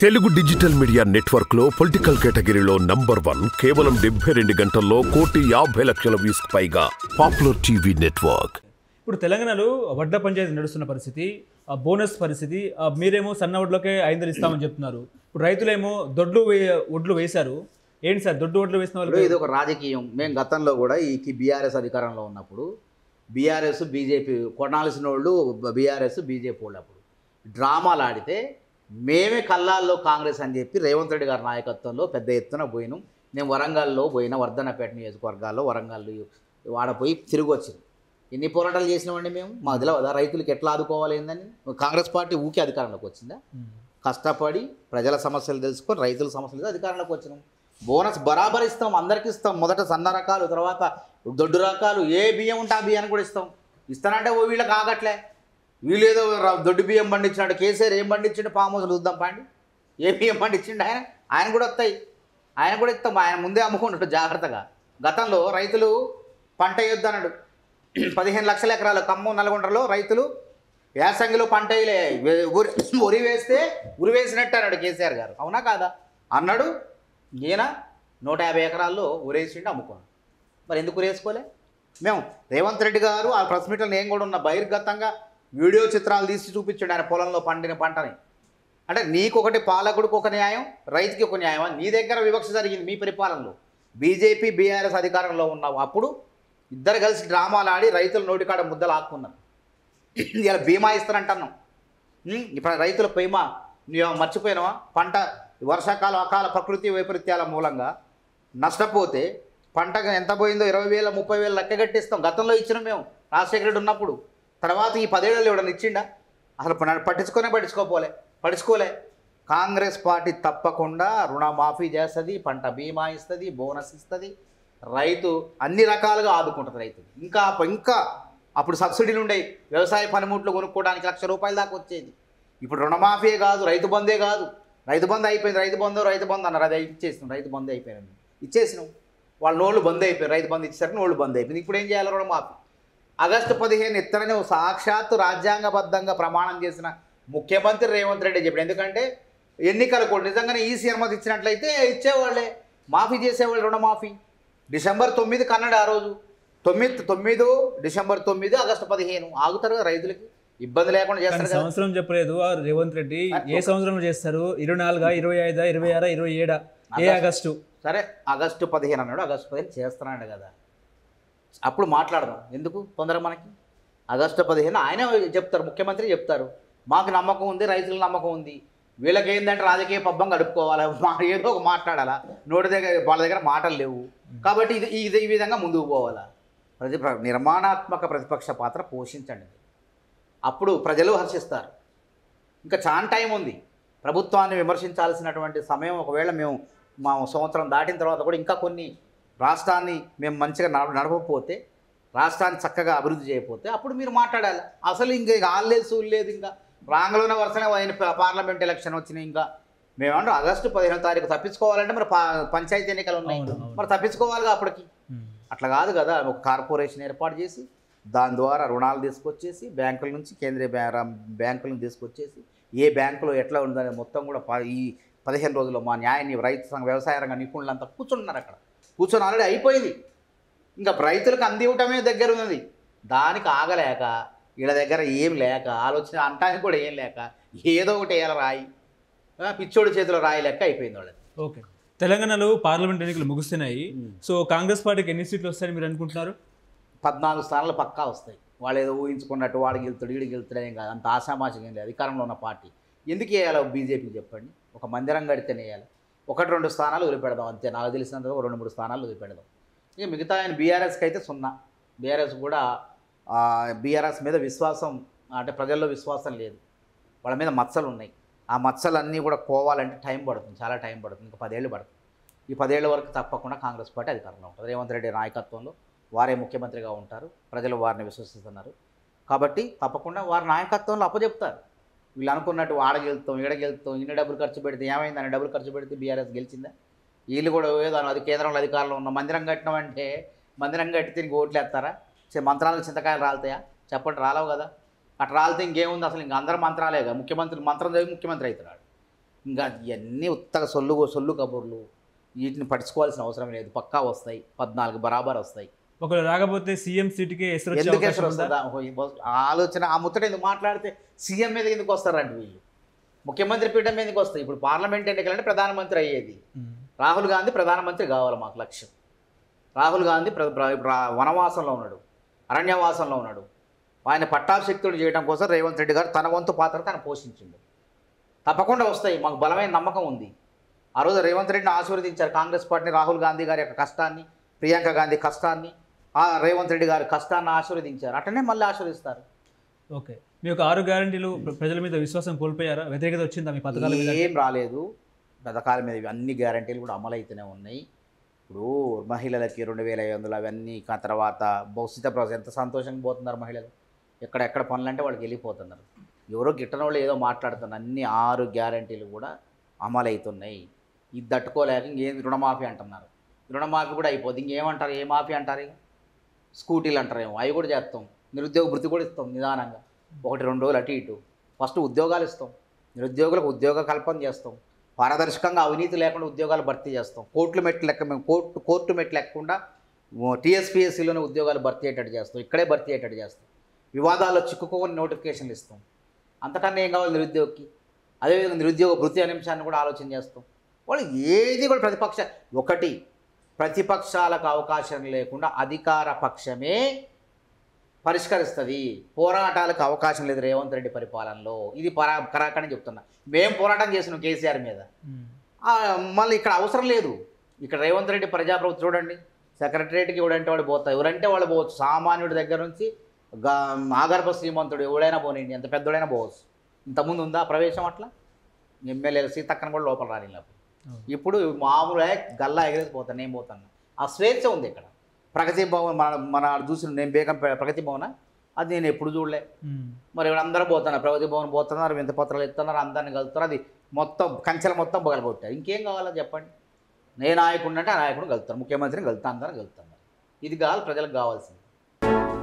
Telugu digital media network లో political కేటగిరీలో number one కేవలం డెబ్బై రెండు గంటల్లో కోటి యాభై లక్షల వ్యూస్ పైగా పాపులర్ టీవీ నెట్వర్క్ ఇప్పుడు తెలంగాణలో వడ్ల పంచాయతీ నడుస్తున్న పరిస్థితి ఆ బోనస్ పరిస్థితి ఆ మీరేమో సన్న వడ్లకే ఐదు వందలు ఇస్తామని చెప్తున్నారు ఇప్పుడు రైతులేమో దొడ్లు వే ఒడ్లు వేశారు ఏంటి సార్ దొడ్డు ఒడ్లు వేసిన ఇప్పుడు వాళ్ళు ఇది ఒక రాజకీయం మేము గతంలో కూడా ఈ బీఆర్ఎస్ అధికారంలో ఉన్నప్పుడు బీఆర్ఎస్ బీజేపీ కొనాల్సిన వాళ్ళు బీఆర్ఎస్ బీజేపీ వాళ్ళు అప్పుడు డ్రామాలు ఆడితే మేమే కల్లాల్లో కాంగ్రెస్ అని చెప్పి రేవంత్ రెడ్డి గారి నాయకత్వంలో పెద్ద ఎత్తున పోయినాం నేను వరంగల్లో పోయిన వర్ధనపేట నియోజకవర్గాల్లో వరంగల్ వాడపోయి తిరిగి వచ్చింది ఎన్ని పోరాటాలు చేసినామండి మేము మాకు తెలియదా రైతులకు ఎట్లా ఆదుకోవాలి ఏందని కాంగ్రెస్ పార్టీ ఊకే అధికారంలోకి వచ్చిందా కష్టపడి ప్రజల సమస్యలు తెలుసుకొని రైతుల సమస్యలు అధికారంలోకి వచ్చినాం బోనస్ బరాబర్ ఇస్తాం అందరికి ఇస్తాం మొదట సన్న రకాలు తర్వాత దొడ్డు రకాలు ఏ బియ్యం ఉంటే ఆ బియ్యాన్ని కూడా ఇస్తాం ఇస్తానంటే ఓ వీళ్ళకి ఆగట్లే వీళ్ళు ఏదో ర- దొడ్డు బియ్యం పండించినాడు కేసీఆర్ ఏం పండించిండు పాము హౌస్లు చూద్దాం పండి ఏ బియ్యం పండించిండు ఆయన ఆయన కూడా వస్తాయి ఆయన కూడా ఇస్తాం ఆయన ముందే అమ్ముకుంటాడు జాగ్రత్తగా గతంలో రైతులు పంట వేయొద్దన్నాడు పదిహేను లక్షల ఎకరాలు ఖమ్మం నల్గొండలో రైతులు యాసంగిలో పంట వేయలే వే- ఉరి ఉరి వేస్తే ఉరి వేసినట్టు అన్నాడు కేసీఆర్ గారు అవునా కాదా అన్నాడు ఈయన నూట యాభై ఎకరాల్లో ఉరేసిండి అమ్ముకున్నాడు మరి ఎందుకు ఉరేసుకోలే మేము రేవంత్ రెడ్డి గారు ఆ ప్రెస్ మీట్లో నేను కూడా ఉన్న బహిర్గతంగా వీడియో చిత్రాలు తీసి చూపించాడు ఆయన పొలంలో పండిన పంటని అంటే నీకొకటి పాలకుడికి ఒక న్యాయం రైతుకి ఒక న్యాయం నీ దగ్గర వివక్ష జరిగింది మీ పరిపాలనలో బీజేపీ బీఆర్ఎస్ అధికారంలో ఉన్నావు అప్పుడు ఇద్దరు కలిసి డ్రామాలు ఆడి రైతుల నోటికాడ ముద్దలు ఆక్కున్నారు ఇలా బీమా ఇస్తారంటున్నాం ఉం? ఇప్పుడు రైతుల బీమా నువ్వు మర్చిపోయినావా పంట వర్షాకాలం అకాల ప్రకృతి వైపరీత్యాల మూలంగా నష్టపోతే పంట ఎంత పోయిందో ఇరవై వేల ముప్పై వేలు లెక్క కట్టిస్తాం గతంలో ఇచ్చినాం మేము రాజశేఖర రెడ్డి ఉన్నప్పుడు తర్వాత ఈ పదేళ్ళు ఎవడన్నా ఇచ్చిండా అసలు ప- పట్టించుకోనే పట్టించుకోపోలే పట్టించుకోలే కాంగ్రెస్ పార్టీ తప్పకుండా రుణమాఫీ చేస్తుంది పంట బీమా ఇస్తుంది బోనస్ ఇస్తుంది రైతు అన్ని రకాలుగా ఆదుకుంటుంది రైతు ఇంకా ఇంకా అప్పుడు సబ్సిడీలు ఉండేవి వ్యవసాయ పనిముట్లు కొనుక్కోవడానికి లక్ష రూపాయల దాకా వచ్చేది ఇప్పుడు రుణమాఫీ కాదు రైతు బందే కాదు రైతు బంద్ అయిపోయింది రైతు బంధు రైతు బంద్ అన్నారు అది ఇచ్చేసినాం రైతు బంద్ అయిపోయింది ఇచ్చేసినాం వాళ్ళ నోళ్ళు బంద్ అయిపోయారు రైతు బంద్ ఇచ్చేసరికి నోళ్ళు బంద్ అయిపోయింది ఇప్పుడు ఏం చేయాలి రుణమాఫీ ఆగస్టు పదిహేను ఇత్తనని ఓ సాక్షాత్తు రాజ్యాంగబద్ధంగా ప్రమాణం చేసిన ముఖ్యమంత్రి రేవంత్ రెడ్డి చెప్పాడు ఎందుకంటే ఎన్నికలు కూడా నిజంగానే ఈసీ అనుమతి ఇచ్చినట్లయితే ఇచ్చేవాళ్ళే మాఫీ చేసేవాళ్ళు రుణమాఫీ డిసెంబర్ తొమ్మిది కన్నడ ఆ రోజు తొమ్మిది తొమ్మిది డిసెంబర్ తొమ్మిది ఆగస్టు పదిహేను ఆగుతారు కదా రైతులకి ఇబ్బంది లేకుండా కానీ చేస్తారు కదా సంవత్సరం చెప్పలేదు ఆ రేవంత్ రెడ్డి ఏ సంవత్సరంలో చేస్తారు ఇరవై నాలుగా ఇరవై ఐదా ఇరవై ఆరా ఇరవై ఏడా ఏ ఆగస్టు సరే ఆగస్టు పదిహేను అన్నాడు ఆగస్టు పదిహేను చేస్తున్నాడు కదా అప్పుడు మాట్లాడదాం ఎందుకు తొందర మనకి ఆగస్టు పదిహేను ఆయన చెప్తారు ముఖ్యమంత్రి చెప్తారు మాకు నమ్మకం ఉంది రైతుల నమ్మకం ఉంది వీళ్ళకి ఏంటంటే రాజకీయ పబ్బం గడుపుకోవాలా మా ఏదో ఒక మాట్లాడాలా నోటి దగ్గర వాళ్ళ దగ్గర మాటలు లేవు కాబట్టి ఇది ఇది ఈ విధంగా ముందుకు పోవాలా ప్రతి నిర్మాణాత్మక ప్రతిపక్ష పాత్ర పోషించండి అప్పుడు ప్రజలు హర్షిస్తారు ఇంకా చాలా టైం ఉంది ప్రభుత్వాన్ని విమర్శించాల్సినటువంటి సమయం ఒకవేళ మేము మా సంవత్సరం దాటిన తర్వాత కూడా ఇంకా కొన్ని రాష్ట్రాన్ని మేము మంచిగా నడ నడవకపోతే రాష్ట్రాన్ని చక్కగా అభివృద్ధి చేయకపోతే అప్పుడు మీరు మాట్లాడాలి అసలు ఇంకా ఇక ఆల్లేదు సూలేదు ఇంకా రాంగలోనే వరుసనే అయిన ప- పార్లమెంట్ ఎలక్షన్ వచ్చినాయి ఇంకా మేమంటే ఆగస్టు పదిహేనో తారీఖు తప్పించుకోవాలంటే మరి పా- పంచాయతీ ఎన్నికలు ఉన్నాయి అవును, అవును. మరి తప్పించుకోవాలిగా అప్పటికి ఉమ్. అట్లా కాదు కదా ఒక కార్పొరేషన్ ఏర్పాటు చేసి దాని ద్వారా రుణాలు తీసుకొచ్చేసి బ్యాంకుల నుంచి కేంద్రీయ బ్యా- రా- బ్యాంకులను తీసుకొచ్చేసి ఏ బ్యాంకులో ఎట్లా ఉందనే మొత్తం కూడా ప- ఈ పదిహేను రోజుల్లో మా న్యాయ రైతు సంఘ వ్యవసాయ రంగ నిపుణులంతా కూర్చున్నారు అక్కడ కూర్చొని ఆల్రెడీ అయిపోయింది ఇంకా రైతులకు అందివ్వటమే దగ్గర ఉన్నది దానికి ఆగలేక వీళ్ళ దగ్గర ఏం లేక ఆలోచన అంటానికి కూడా ఏం లేక ఏదో ఒకటి వేయాలి రాయి ఆ, పిచ్చోడి చేతిలో రాయి లెక్క అయిపోయింది వాళ్ళది ఓకే తెలంగాణలో పార్లమెంట్ ఎన్నికలు ముగుస్తున్నాయి సో కాంగ్రెస్ పార్టీకి ఎన్ని సీట్లు వస్తాయని మీరు అనుకుంటున్నారు పద్నాలుగు స్థానాలు పక్కా వస్తాయి వాళ్ళు ఏదో ఊహించుకున్నట్టు వాడు గెలుతాడు వీడు గెలుతాడు ఏం కాదు అంత ఆశామాషం ఏం లేదు అధికారంలో ఉన్న పార్టీ ఎందుకు వేయాలి బీజేపీకి చెప్పండి ఒక మందిరం కడితేనే వేయాలి ఒకటి రెండు స్థానాలు వదిలిపెడదాం అంతే నాకు తెలిసినంత వరకు రెండు మూడు స్థానాలు వదిలిపెడదాం ఇక మిగతా ఆయన బీఆర్ఎస్కి అయితే సున్నా బీఆర్ఎస్ కూడా బీఆర్ఎస్ మీద విశ్వాసం అంటే ప్రజల్లో విశ్వాసం లేదు వాళ్ళ మీద మచ్చలు ఉన్నాయి ఆ మచ్చలన్నీ కూడా పోవాలంటే టైం పడుతుంది చాలా టైం పడుతుంది ఇంకా పదేళ్ళు పడుతుంది ఈ పదేళ్ల వరకు తప్పకుండా కాంగ్రెస్ పార్టీ అధికారంలో ఉంటుంది రేవంత్ రెడ్డి నాయకత్వంలో వారే ముఖ్యమంత్రిగా ఉంటారు ప్రజలు వారిని విశ్వసిస్తున్నారు కాబట్టి తప్పకుండా వారి నాయకత్వంలో అప్పచెప్తారు వీళ్ళు అనుకున్నట్టు ఆడ గెలుస్తాం ఈడ గెలుస్తాం ఇన్ని డబ్బులు ఖర్చు పెడితే ఏమైందని డబ్బులు ఖర్చు పెడితే బీఆర్ఎస్ గెలిచిందా వీళ్ళు కూడా ఏదో అది కేంద్రంలో అధికారంలో ఉన్న మందిరం కట్టినామంటే మందిరం కట్టి తిరిగి ఓట్లు వేస్తారా చే- మంత్రాలకు చింతకాయలు రాలుతాయా చెప్పండి రాలవు కదా అట్లా రాలితే ఇంకేముంది అసలు ఇంక అందరూ మంత్రాలేగా ముఖ్యమంత్రి మంత్రం చదివి ముఖ్యమంత్రి అవుతున్నాడు ఇంకా ఇవన్నీ ఉత్తగా సొల్లు సొల్లు కబుర్లు వీటిని పట్టించుకోవాల్సిన అవసరం లేదు పక్కా వస్తాయి పద్నాలుగు బరాబర్ వస్తాయి ఒకవేళ రాకపోతే సీఎం సీటుకే ఎసరు వచ్చే ఎందుకు అవకాశం ఎసరు ఉందా? వస్తుందా ఆ ఆలోచన ఆ ముచ్చట ఎందుకు మాట్లాడితే సీఎం మీద ఎందుకు వస్తారంట వీళ్ళు ముఖ్యమంత్రి పీఠం మీదకి వస్తాయి ఇప్పుడు పార్లమెంట్ ఎన్నికలంటే ప్రధానమంత్రి అయ్యేది ఉమ్. రాహుల్ గాంధీ ప్రధానమంత్రి కావాలి మాకు లక్ష్యం రాహుల్ గాంధీ ప్ర ప్ర- ప్ర- వనవాసంలో ఉన్నాడు అరణ్యవాసంలో ఉన్నాడు ఆయన పట్టాభిషక్తుడు చేయడం కోసం రేవంత్ రెడ్డి గారు తన వంతు పాత్ర తను పోషించిండు తప్పకుండా వస్తాయి మాకు బలమైన నమ్మకం ఉంది ఆ రోజు రేవంత్ రెడ్డిని ఆశీర్వదించారు కాంగ్రెస్ పార్టీని రాహుల్ గాంధీ గారి యొక్క కష్టాన్ని ప్రియాంక గాంధీ కష్టాన్ని ఆ రేవంత్ రెడ్డి గారి కష్టాన్ని ఆశీర్వదించారు అటనే మళ్ళీ ఆశీర్వదిస్తారు ఓకే మీ యొక్క ఆరు గ్యారంటీలు ప్ర- ప్రజల మీద విశ్వాసం కోల్పోయారా వ్యతిరేకత వచ్చిందా మీ పథకాల మీద ఏం రాలేదు పథకాల మీద ఇవి అన్ని గ్యారంటీలు కూడా అమలు అయితేనే ఉన్నాయి ఇప్పుడు మహిళలకి రెండు వేల ఐదు వందలు అవన్నీ ఆ తర్వాత భవిష్యత్ ప్రాసెస్ ఎంత సంతోషంగా పోతున్నారు మహిళలు ఎక్కడెక్కడ పనులు అంటే వాళ్ళకి వెళ్ళిపోతున్నారు ఎవరో గిట్టన వాళ్ళు ఏదో మాట్లాడుతున్నారు అన్ని ఆరు గ్యారంటీలు కూడా అమలు అవుతున్నాయి ఇది తట్టుకోలేక ఇంకేం రుణమాఫీ అంటున్నారు రుణమాఫీ కూడా అయిపోద్ది ఇంకేమంటారు ఏ మాఫీ అంటారు ఇక స్కూటీలు అంటారేమో అవి కూడా చేస్తాం నిరుద్యోగ భృతి కూడా ఇస్తాం నిదానంగా ఒకటి రెండు రోజులు అటు ఇటు ఫస్ట్ ఉద్యోగాలు ఇస్తాం నిరుద్యోగులకు ఉద్యోగ కల్పన చేస్తాం పారదర్శకంగా అవినీతి లేకుండా ఉద్యోగాలు భర్తీ చేస్తాం కోర్టులు మెట్లు లెక్క మేము కోర్టు కోర్టు మెట్లు లేకుండా టీఎస్పీఎస్సీలోనే ఉద్యోగాలు భర్తీ అయ్యేటట్టు చేస్తాం ఇక్కడే భర్తీ అయ్యేటట్టు చేస్తాం వివాదాల్లో చిక్కుకోని నోటిఫికేషన్లు ఇస్తాం అంతకన్నా ఏం కావాలి నిరుద్యోగికి అదేవిధంగా నిరుద్యోగ భృతి అనే అంశాన్ని కూడా ఆలోచన చేస్తాం వాళ్ళు ఏది కూడా ప్రతిపక్ష ఒకటి ప్రతిపక్షాలకు అవకాశం లేకుండా అధికార పక్షమే పరిష్కరిస్తుంది పోరాటాలకు అవకాశం లేదు రేవంత్ రెడ్డి పరిపాలనలో ఇది పరా కరాకని చెప్తున్నా మేము పోరాటం చేసినాం కేసీఆర్ మీద ఉమ్. ఆ, మళ్ళీ ఇక్కడ అవసరం లేదు ఇక్కడ రేవంత్ రెడ్డి ప్రజాప్రభుత్వం చూడండి సెక్రటరేట్కి ఎవడంటే వాడు పోతారు ఎవరంటే వాళ్ళు పోవచ్చు సామాన్యుడి దగ్గర నుంచి గా ఆగర్భ శ్రీమంతుడు ఎవడైనా పోనండి ఎంత పెద్దోడైనా పోవచ్చు ఇంతకుముందు ఉందా ప్రవేశం అట్లా ఎమ్మెల్యేలు సీతక్కన కూడా లోపల రాని అవును. ఇప్పుడు మామూలుగా గల్లా ఎగరేసి పోతాను నేను పోతాను ఆ స్వేచ్ఛ ఉంది ఇక్కడ ప్రగతి భవన్ మన మన చూసిన నేను బేగం ప్రగతి భవన అది నేను ఎప్పుడు చూడలే ఉమ్. మరి ఇక్కడ అందరూ పోతున్నారు ప్రగతి భవన్ పోతున్నారు వింత పత్రాలు ఇస్తున్నారు అందరిని కలుపుతారు అది మొత్తం కంచెలు మొత్తం పగలగొట్టారు ఇంకేం కావాలో చెప్పండి నేను నాయకుడు అంటే ఆ నాయకుడు కలుపుతారు ముఖ్యమంత్రిని కలుతా అందరూ కలుపుతారు ఇది కావాలి ప్రజలకు కావాల్సింది